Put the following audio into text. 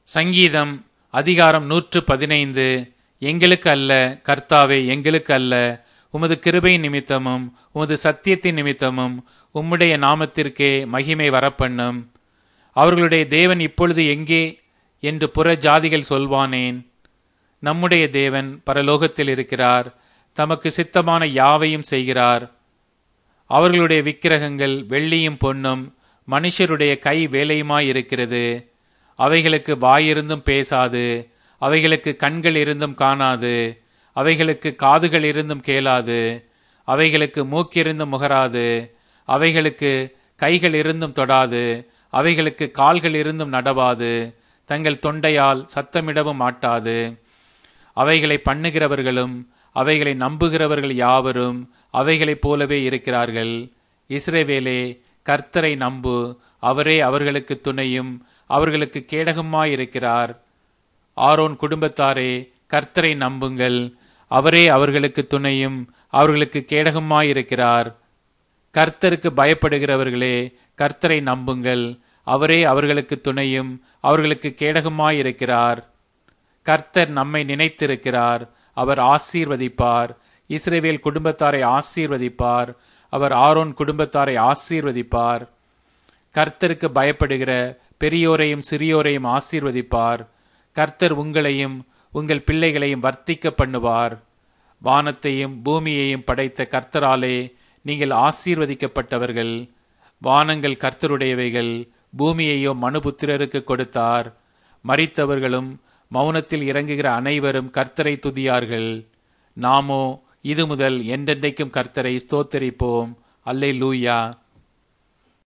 சங்கீதம் அதிகாரம் நூற்று பதினைந்து எங்களுக்கு அல்ல கர்த்தாவே எங்களுக்கு அல்ல உமது கிருபை நிமித்தமும் உமது சத்தியத்தின் நிமித்தமும் உம்முடைய நாமத்திற்கே மகிமை வரப்பண்ணும் அவர்களுடைய தேவன் இப்பொழுது எங்கே என்று புற ஜாதிகள் சொல்வானேன் நம்முடைய தேவன் பரலோகத்தில் இருக்கிறார் தமக்கு சித்தமான யாவையும் செய்கிறார் அவர்களுடைய விக்கிரகங்கள் வெள்ளியும் பொன்னும் மனுஷருடைய கை வேலையுமாயிருக்கிறது அவைகளுக்கு வாயிருந்தும் பேசாது அவைகளுக்கு கண்கள் இருந்தும் காணாது அவைகளுக்கு காதுகள் இருந்தும் கேளாது அவைகளுக்கு மூக்கிருந்தும் முகராது அவைகளுக்கு கைகள் இருந்தும் தொடாது அவைகளுக்கு கால்கள் இருந்தும் நடவாது தங்கள் தொண்டையால் சத்தமிடவும் மாட்டாது அவைகளை பண்ணுகிறவர்களும் அவைகளை நம்புகிறவர்கள் யாவரும் அவைகளைப் போலவே இருக்கிறார்கள் இஸ்ரேவேலே கர்த்தரை நம்பு அவரே அவர்களுக்கு துணையும் அவர்களுக்கு கேடகமாயிருக்கிறார் ஆரோன் குடும்பத்தாரே கர்த்தரை நம்புங்கள் அவரே அவர்களுக்கு துணையும் அவர்களுக்கு கேடகமாயிருக்கிறார் கர்த்தருக்கு பயப்படுகிறவர்களே கர்த்தரை நம்புங்கள் அவரே அவர்களுக்கு துணையும் அவர்களுக்கு கேடகமாயிருக்கிறார் கர்த்தர் நம்மை நினைத்திருக்கிறார் அவர் ஆசீர்வதிப்பார் இஸ்ரேவேல் குடும்பத்தாரை ஆசீர்வதிப்பார் அவர் ஆரோன் குடும்பத்தாரை ஆசீர்வதிப்பார் கர்த்தருக்கு பயப்படுகிற பெரியோரையும் சிறியோரையும் ஆசீர்வதிப்பார் கர்த்தர் உங்களையும் உங்கள் பிள்ளைகளையும் வர்த்திக்க பண்ணுவார் வானத்தையும் பூமியையும் படைத்த கர்த்தராலே நீங்கள் ஆசீர்வதிக்கப்பட்டவர்கள் வானங்கள் கர்த்தருடையவைகள் பூமியையோ மனுபுத்திரருக்கு கொடுத்தார் மறித்தவர்களும் மௌனத்தில் இறங்குகிற அனைவரும் கர்த்தரை துதியார்கள் நாமோ இது முதல் என்றென்றைக்கும் கர்த்தரை ஸ்தோத்தரிப்போம் அல்லே லூயா